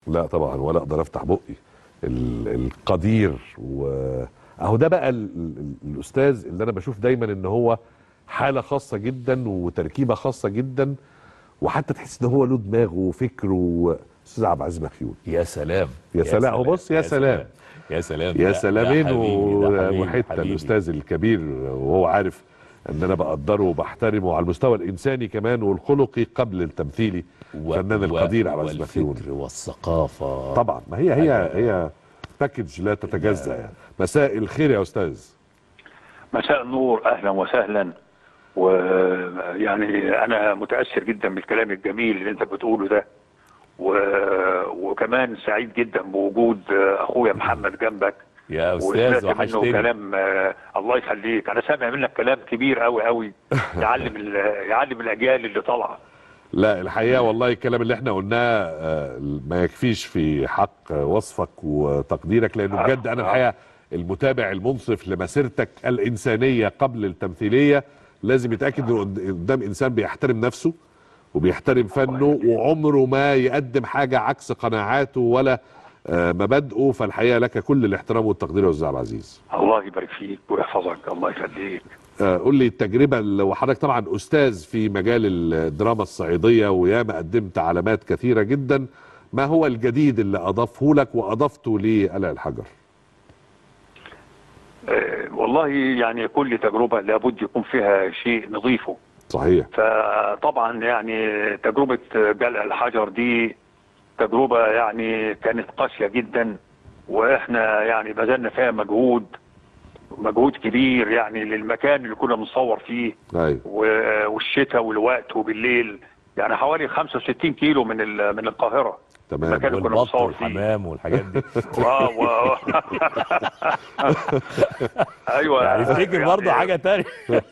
لا طبعا ولا اقدر افتح بقي ال- القدير و اهو ده بقى ال- ال- الاستاذ اللي انا بشوف دايما ان هو حاله خاصه جدا وتركيبه خاصه جدا وحتى تحس ان هو له دماغه وفكره استاذ عبد العزيز مخيول يا سلام يا سلام، هو بص يا سلام. يا سلام يا ده- سلامين ده حبيبي، ده و- حبيبي، وحته حبيبي. الاستاذ الكبير وهو عارف ان انا بقدره وبحترمه على المستوى الانساني كمان والخلقي قبل التمثيلي و- الفنان و- القدير عبد العزيز مخيول والفكر والثقافه طبعا ما هي هي هي باكج لا تتجزا يعني مساء الخير يا استاذ مساء النور اهلا وسهلا ويعني انا متاثر جدا بالكلام الجميل اللي انت بتقوله ده و... وكمان سعيد جدا بوجود اخويا محمد جنبك يا استاذ وسمعت منه وحشتني كلام آه، الله يخليك انا سامع منك كلام كبير قوي قوي يعلم ال... يعلم الاجيال اللي طالعه لا الحقيقه والله الكلام اللي احنا قلناه آه، ما يكفيش في حق وصفك وتقديرك لانه بجد انا الحقيقه المتابع المنصف لمسيرتك الانسانيه قبل التمثيليه لازم يتاكد انه قد- قدام انسان بيحترم نفسه وبيحترم فنه وعمره ما يقدم حاجه عكس قناعاته ولا آه، مبادئه فالحقيقه لك كل الاحترام والتقدير يا استاذ عبد العزيز الله يبارك فيك ويحفظك الله يخليك آه، قول لي التجربة اللي- وحضرتك طبعا أستاذ في مجال الدراما الصعيدية وياما قدمت علامات كثيرة جدا ما هو الجديد اللي أضافه لك وأضفته لقلع الحجر آه، والله يعني كل تجربه لابد يكون فيها شيء نضيفه صحيح فطبعا يعني تجربة جلع الحجر دي تجربة يعني كانت قاسية جدا واحنا يعني بذلنا فيها مجهود مجهود كبير يعني للمكان اللي كنا بنصور فيه أيوة و- والشتاء والوقت وبالليل يعني حوالي 65 كيلو من ال- من القاهرة تمام المكان اللي كنا والبط بنصور فيه والحمام والحاجات دي و... و... ايوه يعني افتكر برضه حاجه تانية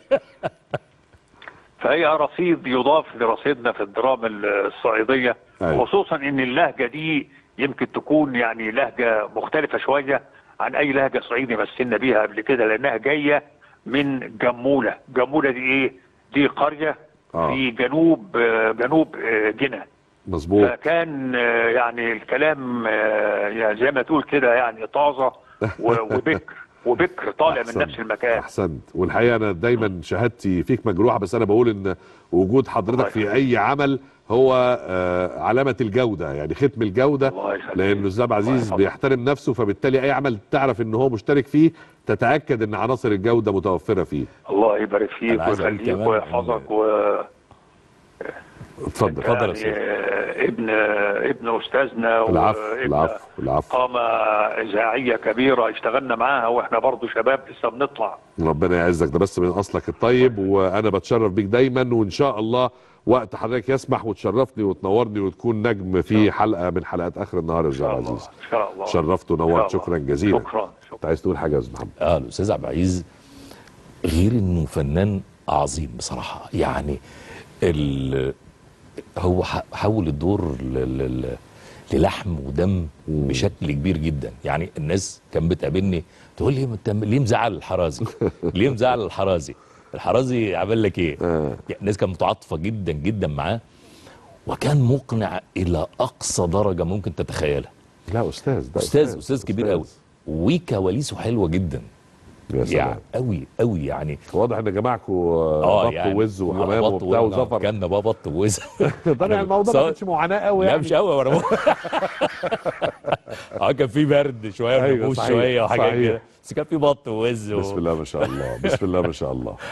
فهي رصيد يضاف لرصيدنا في الدراما الصعيدية أيوة. خصوصا ان اللهجة دي يمكن تكون يعني لهجة مختلفة شوية عن اي لهجة صعيدي مثلنا بيها قبل كده لانها جاية من جمولة جمولة دي ايه دي قرية آه. في جنوب آه، جنوب آه، جنة مظبوط فكان آه، يعني الكلام آه، يعني زي ما تقول كده يعني طازة و- وبكر وبكر طالع من أحسنت. نفس المكان أحسنت والحقيقة أنا دايما شهادتي فيك مجروحة بس أنا بقول إن وجود حضرتك في أي عمل هو آه، علامة الجودة يعني ختم الجودة الله يخليك. لأن الأستاذ عبد العزيز الله يحفظك. بيحترم نفسه فبالتالي أي عمل تعرف إن هو مشترك فيه تتأكد إن عناصر الجودة متوفرة فيه الله يبارك فيك أنا عايز أقول ويخليك كمان ويحفظك و اتفضل اتفضل يا يعني أستاذ. آه، ابن ابن استاذنا العفو وابن العفو العفو قامة إذاعية كبيرة اشتغلنا معاها واحنا برضو شباب لسه بنطلع ربنا يعزك ده بس من اصلك الطيب وانا بتشرف بيك دايما وان شاء الله وقت حضرتك يسمح وتشرفني وتنورني وتكون نجم في حلقه من حلقات اخر النهار يا إن استاذ شاء عبد الله العزيز إن شاء الله شرفت إن ونورت شاء شكرا الله. جزيلا شكرا انت شكرا عايز تقول حاجه يا استاذ محمد اه الاستاذ عبد العزيز غير انه فنان عظيم بصراحه يعني ال هو ح- حول الدور ل- ل- ل- للحم ودم بشكل كبير جدا يعني الناس كان بتقابلني تقول لي انت ليه مزعل الحرازي ليه مزعل الحرازي الحرازي عمل لك ايه آه. يعني الناس كانت متعاطفه جدا جدا معاه وكان مقنع الى اقصى درجه ممكن تتخيلها لا استاذ ده استاذ استاذ كبير قوي وكواليسه حلوه جدا يا سلام يعني قوي قوي يعني واضح ان جماعكم بط ووز وحمام بط وبتاع وز- وزفر كان بقى بط ووز ده يعني الموضوع ما كانش معاناه قوي لا يعني مش قوي وانا اه كان في برد شويه أيوة، ونفوس صحيح، شويه وحاجات صحيح. كده بس كان في بط ووز و... بسم الله ما شاء الله بسم الله ما شاء الله